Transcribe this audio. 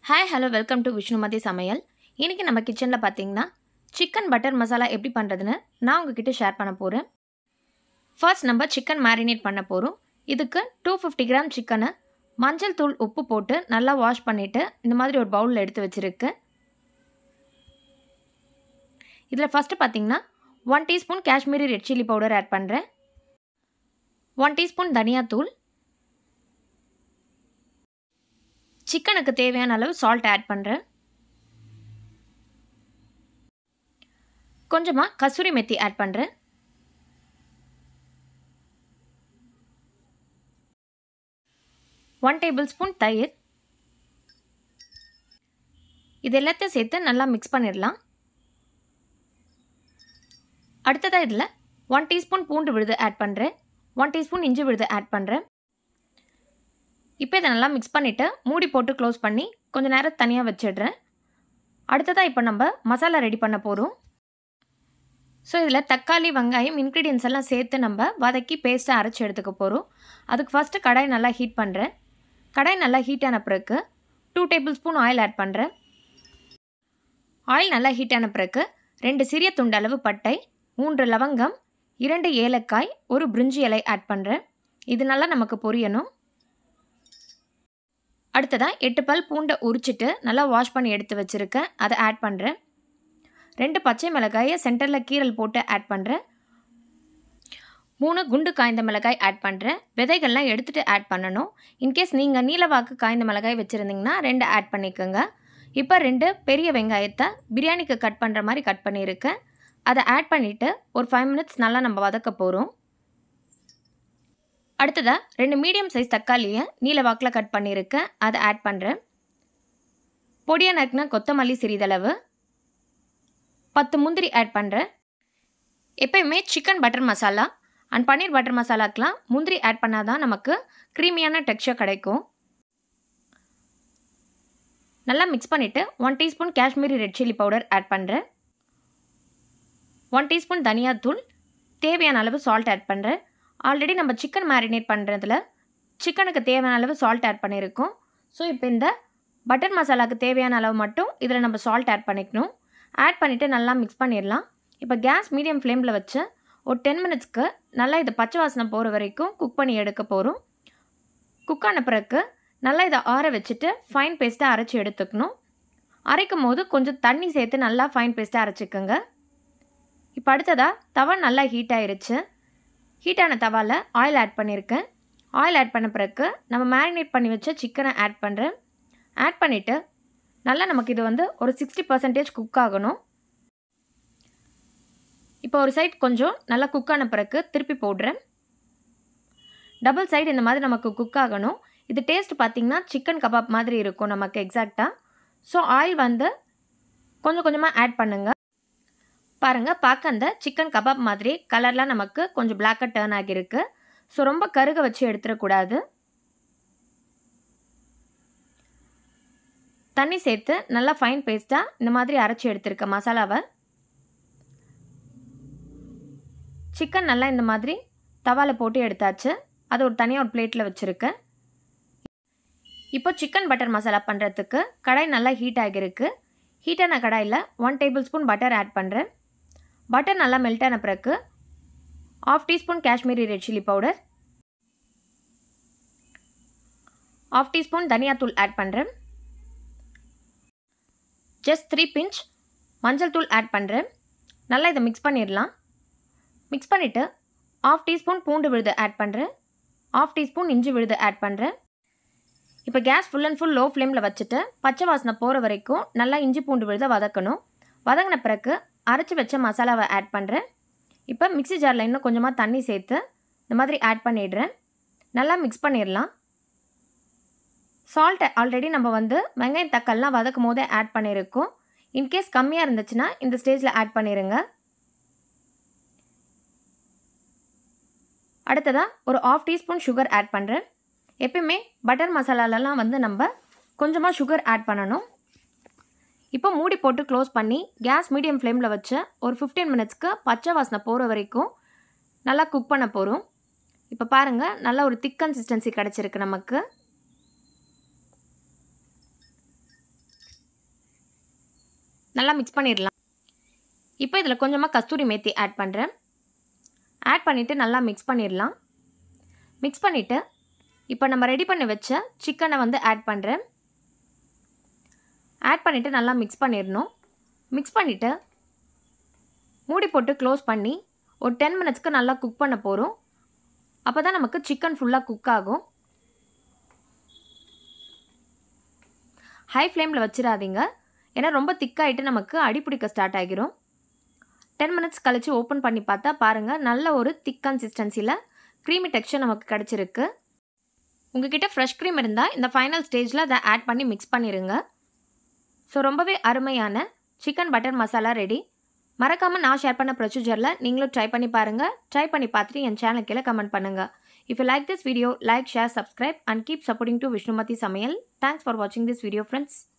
hi hello welcome to Vishnumathi Samayal இன்றைக்கி நம்ம கிச்சனில் பார்த்தீங்கன்னா சிக்கன் பட்டர் மசாலா எப்படி பண்ணுறதுன்னு நான் உங்ககிட்ட ஷேர் பண்ண போகிறேன் ஃபர்ஸ்ட் நம்ம சிக்கன் மேரினேட் பண்ண போகிறோம் இதுக்கு டூ ஃபிஃப்டி கிராம் சிக்கனை மஞ்சள் தூள் உப்பு போட்டு நல்லா வாஷ் பண்ணிவிட்டு இந்த மாதிரி ஒரு பவுலில் எடுத்து வச்சுருக்கேன் இதில் ஃபஸ்ட்டு பார்த்தீங்கன்னா one teaspoon Kashmiri red chilli powder add பண்ணுறேன் ஒன் டீஸ்பூன் தனியாத்தூள் சிக்கனுக்கு தேவையான அளவு சால்ட் ஆட் பண்ணுறேன் கொஞ்சமாக கசூரி மெத்தி ஆட் பண்ணுறேன் ஒன் டேபிள் ஸ்பூன் தயிர் இது எல்லாத்தையும் சேர்த்து நல்லா மிக்ஸ் பண்ணிடலாம் அடுத்ததாக இதில் ஒன் டீஸ்பூன் பூண்டு விழுது ஆட் பண்ணுறேன் ஒன் டீஸ்பூன் இஞ்சி விழுது ஆட் பண்ணுறேன் இப்போ இதை நல்லா மிக்ஸ் பண்ணிவிட்டு மூடி போட்டு க்ளோஸ் பண்ணி கொஞ்சம் நேரம் தனியாக வச்சிடுறேன் அடுத்ததாக இப்போ நம்ம மசாலா ரெடி பண்ண போகிறோம் ஸோ இதில் தக்காளி வெங்காயம் இன்க்ரீடியன்ஸ் எல்லாம் சேர்த்து நம்ம வதக்கி பேஸ்ட்டாக அரைச்சி எடுத்துக்க போகிறோம் அதுக்கு ஃபஸ்ட்டு கடாய் நல்லா ஹீட் பண்ணுறேன் கடாய் நல்லா ஹீட் ஆன பிறகு two tablespoon oil add பண்ணுறேன் ஆயில் நல்லா ஹீட் ஆன பிறகு ரெண்டு சிறிய துண்டு அளவு பட்டை மூன்று லவங்கம் இரண்டு ஏலக்காய் ஒரு பிரிஞ்சி இலை ஆட் பண்ணுறேன் இது நல்லா நமக்கு பொரியணும் அடுத்ததாக எட்டு பல் பூண்டை உரிச்சிட்டு நல்லா வாஷ் பண்ணி எடுத்து வச்சுருக்கேன் அதை ஆட் பண்ணுறேன் ரெண்டு பச்சை மிளகாயை சென்டரில் கீரல் போட்டு ஆட் பண்ணுறேன் மூணு குண்டு காய்ந்த மிளகாய் ஆட் பண்ணுறேன் விதைகள்லாம் எடுத்துகிட்டு ஆட் பண்ணணும் இன்கேஸ் நீங்கள் நீலவாக்கு காய்ந்த மிளகாய் வச்சுருந்தீங்கன்னா ரெண்டு ஆட் பண்ணிக்கோங்க இப்போ ரெண்டு பெரிய வெங்காயத்தை பிரியாணிக்கு கட் பண்ணுற மாதிரி கட் பண்ணியிருக்கேன் அதை ஆட் பண்ணிவிட்டு ஒரு ஃபைவ் மினிட்ஸ் நல்லா நம்ம வதக்க போகிறோம் அடுத்ததாக ரெண்டு மீடியம் சைஸ் தக்காளியை நீல வாக்கில் கட் பண்ணியிருக்கேன் அதை ஆட் பண்ணுறேன் பொடியாக நறுக்கின கொத்தமல்லி சிறிதளவு பத்து முந்திரி ஆட் பண்ணுறேன் எப்பயுமே chicken butter masala and paneer butter மசாலாக்கெலாம் முந்திரி ஆட் பண்ணால் தான் நமக்கு க்ரீமியான டெக்ஸ்சர் கிடைக்கும் நல்லா மிக்ஸ் பண்ணிவிட்டு one teaspoon Kashmiri red chilli powder add பண்ணுறேன் ஒன் டீஸ்பூன் தனியாத்தூள் தேவையான அளவு சால்ட் ஆட் பண்ணுறேன் ஆல்ரெடி நம்ம சிக்கன் மேரினேட் பண்ணுறதுல சிக்கனுக்கு தேவையான அளவு சால்ட் ஆட் பண்ணியிருக்கோம் ஸோ இப்போ இந்த பட்டர் மசாலாவுக்கு தேவையான அளவு மட்டும் இதில் நம்ம சால்ட் ஆட் பண்ணிக்கணும் ஆட் பண்ணிவிட்டு நல்லா மிக்ஸ் பண்ணிடலாம் இப்போ கேஸ் மீடியம் ஃப்ளேமில் வச்சு ஒரு டென் மினிட்ஸ்க்கு நல்லா இது பச்சை வாசனை போகிற வரைக்கும் குக் பண்ணி எடுக்க போகிறோம் குக் ஆன பிறகு நல்லா இதை ஆற வச்சுட்டு ஃபைன் பேஸ்ட்டாக அரைச்சி எடுத்துக்கணும் அரைக்கும் போது கொஞ்சம் தண்ணி சேர்த்து நல்லா ஃபைன் பேஸ்ட்டாக அரைச்சிக்கோங்க இப்போ அடுத்ததாக தவா நல்லா ஹீட் ஆயிருச்சு ஹீட்டான தவாவில் ஆயில் ஆட் பண்ணியிருக்கேன் ஆயில் ஆட் பண்ண பிறகு நம்ம மேரினேட் பண்ணி வச்ச சிக்கனை ஆட் பண்ணுறேன் ஆட் பண்ணிவிட்டு நல்லா நமக்கு இது வந்து ஒரு சிக்ஸ்டி பர்சன்டேஜ் குக் ஆகணும் இப்போ ஒரு சைட் கொஞ்சம் நல்லா குக் ஆன பிறகு திருப்பி போடுறேன் டபுள் சைடு இந்த மாதிரி நமக்கு குக் ஆகணும் இது டேஸ்ட் பார்த்திங்கன்னா சிக்கன் கபாப் மாதிரி இருக்கும் நமக்கு எக்ஸாக்டாக ஸோ ஆயில் வந்து கொஞ்சம் கொஞ்சமாக ஆட் பண்ணுங்கள் பாருங்கள் பார்க்க அந்த சிக்கன் கபாப் மாதிரி கலர்லாம் நமக்கு கொஞ்சம் பிளாக்காக டேர்ன் ஆகியிருக்கு ஸோ ரொம்ப கருக வச்சு எடுத்துடக்கூடாது தண்ணி சேர்த்து நல்லா ஃபைன் பேஸ்ட்டாக இந்த மாதிரி அரைச்சி எடுத்திருக்க மசாலாவை சிக்கன் நல்லா இந்த மாதிரி தவாவில் போட்டு எடுத்தாச்சு அது ஒரு தனியாக ஒரு பிளேட்டில் வச்சுருக்கேன் இப்போ சிக்கன் பட்டர் மசாலா பண்ணுறதுக்கு கடாய் நல்லா ஹீட் ஆகியிருக்கு ஹீட்டான கடாயில் one tablespoon butter add பண்ணுறேன் பட்டர் நல்லா மெல்ட் ஆன பிறகு half teaspoon Kashmiri red chilli powder half teaspoon தனியாத்தூள் ஆட் பண்ணுறேன் ஜஸ்ட் த்ரீ பிஞ்ச் மஞ்சள் தூள் ஆட் பண்ணுறேன் நல்லா இதை மிக்ஸ் பண்ணிடலாம் மிக்ஸ் பண்ணிவிட்டு ஆஃப் டீஸ்பூன் பூண்டு விழுது ஆட் பண்ணுறேன் ஆஃப் டீஸ்பூன் இஞ்சி விழுது ஆட் பண்ணுறேன் இப்போ gas full and full low ஃப்ளேமில் வச்சுட்டு பச்சை வாசனை போகிற வரைக்கும் நல்லா இஞ்சி பூண்டு விழுத வதக்கணும் வதங்கின பிறகு அரைச்சி வச்ச மசாலாவை ஆட் பண்ணுறேன் இப்போ மிக்ஸி ஜாரில் இன்னும் கொஞ்சமாக தண்ணி சேர்த்து இந்த மாதிரி ஆட் பண்ணிடுறேன் நல்லா மிக்ஸ் பண்ணிடலாம் சால்ட்டை ஆல்ரெடி நம்ம வந்து வெங்காயம் தக்காளிலாம் வதக்கும் போதே ஆட் பண்ணியிருக்கோம் இன்கேஸ் கம்மியாக இருந்துச்சுன்னா இந்த ஸ்டேஜில் ஆட் பண்ணிடுங்க அடுத்ததாக ஒரு ஆஃப் டீஸ்பூன் சுகர் ஆட் பண்ணுறேன் எப்பயுமே பட்டர் மசாலாலலாம் வந்து நம்ம கொஞ்சமாக சுகர் ஆட் பண்ணணும் இப்போ மூடி போட்டு க்ளோஸ் பண்ணி கேஸ் மீடியம் ஃப்ளேமில் வச்சு ஒரு ஃபிஃப்டீன் மினிட்ஸ்க்கு பச்சை வாசனை போகிற வரைக்கும் நல்லா குக் பண்ண போகிறோம் இப்போ பாருங்கள் நல்ல ஒரு திக் கன்சிஸ்டன்சி கிடச்சிருக்கு நமக்கு நல்லா மிக்ஸ் பண்ணிடலாம் இப்போ இதில் கொஞ்சமாக கஸ்தூரி மேத்தி ஆட் பண்ணுறேன் ஆட் பண்ணிவிட்டு நல்லா மிக்ஸ் பண்ணிடலாம் மிக்ஸ் பண்ணிவிட்டு இப்போ நம்ம ரெடி பண்ணி வச்ச சிக்கனை வந்து ஆட் பண்ணுறேன் ஆட் பண்ணிவிட்டு நல்லா மிக்ஸ் பண்ணிடணும் மிக்ஸ் பண்ணிவிட்டு மூடி போட்டு க்ளோஸ் பண்ணி ஒரு டென் மினிட்ஸ்க்கு நல்லா குக் பண்ண போகிறோம் அப்போ தான் நமக்கு சிக்கன் ஃபுல்லாக குக் ஆகும் ஹை ஃப்ளேமில் வச்சிடாதீங்க ஏன்னா ரொம்ப திக்காயிட்டு நமக்கு அடி பிடிக்க ஸ்டார்ட் ஆகிரும் டென் மினிட்ஸ் கழித்து ஓப்பன் பண்ணி பார்த்தா பாருங்கள் நல்ல ஒரு திக் கன்சிஸ்டன்சியில் க்ரீமி டெக்ஸ்சர் நமக்கு கிடச்சிருக்கு உங்ககிட்ட ஃப்ரெஷ் க்ரீம் இருந்தால் இந்த ஃபைனல் ஸ்டேஜில் அதை ஆட் பண்ணி மிக்ஸ் பண்ணிடுங்க ஸோ ரொம்பவே அருமையான சிக்கன் பட்டர் மசாலா ரெடி மறக்காமல் நான் ஷேர் பண்ண ப்ரொசீஜரில் நீங்களும் ட்ரை பண்ணி பாருங்கள் ட்ரை பண்ணி பார்த்துட்டு என் சேனல் கீழே கமெண்ட் பண்ணுங்கள் if you like this video like share subscribe and keep supporting to Vishnumathi Samayal thanks for வாட்சிங் திஸ் வீடியோ ஃப்ரெண்ட்ஸ்